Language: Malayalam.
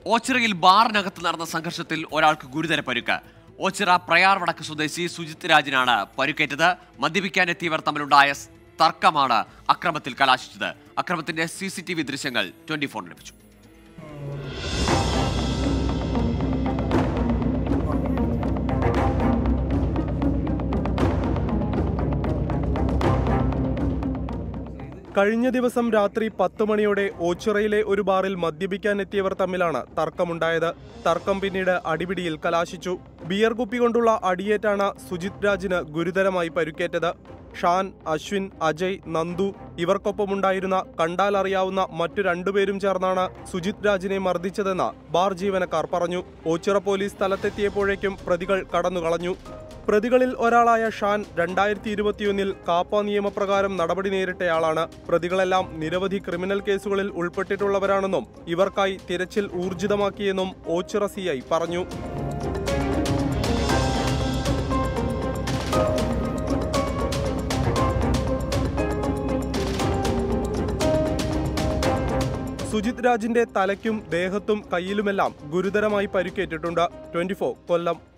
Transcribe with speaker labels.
Speaker 1: ഓച്ചിറയിൽ ബാറിനകത്ത് നടന്ന സംഘർഷത്തിൽ ഒരാൾക്ക് ഗുരുതര പരുക്ക് ഓച്ചിറ പ്രയാർ വടക്ക് സ്വദേശി സുജിത് രാജിനാണ് പരുക്കേറ്റത് മദ്യപിക്കാൻ എത്തിയവർ തമ്മിലുണ്ടായ സ് തർക്കമാണ് അക്രമത്തിൽ കലാശിച്ചത് അക്രമത്തിന്റെ സി സി ടി വി ദൃശ്യങ്ങൾ ട്വന്റി ഫോറിന് ലഭിച്ചു
Speaker 2: കഴിഞ്ഞ ദിവസം രാത്രി പത്ത് മണിയോടെ ഓച്ചിറയിലെ ഒരു ബാറിൽ മദ്യപിക്കാൻ എത്തിയവർ തമ്മിലാണ് തർക്കമുണ്ടായത് തർക്കം പിന്നീട് അടിപിടിയിൽ കലാശിച്ചു ബിയർ കുപ്പി കൊണ്ടുള്ള അടിയേറ്റാണ് സുജിത് രാജിന് ഗുരുതരമായി പരുക്കേറ്റത് ഷാൻ അശ്വിൻ അജയ് നന്ദു ഇവർക്കൊപ്പമുണ്ടായിരുന്ന കണ്ടാൽ അറിയാവുന്ന മറ്റു രണ്ടുപേരും ചേർന്നാണ് സുജിത് രാജിനെ മർദ്ദിച്ചതെന്ന് ബാർ ജീവനക്കാർ പറഞ്ഞു ഓച്ചിറ പോലീസ് സ്ഥലത്തെത്തിയപ്പോഴേക്കും പ്രതികൾ കടന്നുകളഞ്ഞു പ്രതികളിൽ ഒരാളായ ഷാൻ രണ്ടായിരത്തി ഇരുപത്തിയൊന്നിൽ കാപ്പ നിയമപ്രകാരം നടപടി നേരിട്ടയാളാണ് പ്രതികളെല്ലാം നിരവധി ക്രിമിനൽ കേസുകളിൽ ഉൾപ്പെട്ടിട്ടുള്ളവരാണെന്നും ഇവർക്കായി തിരച്ചിൽ ഊർജിതമാക്കിയെന്നും ഓച്ചിറ സിഐ പറഞ്ഞു സുജിത് രാജിന്റെ തലയ്ക്കും ദേഹത്തും കയ്യിലുമെല്ലാം ഗുരുതരമായി പരിക്കേറ്റിട്ടുണ്ട് ട്വന്റി കൊല്ലം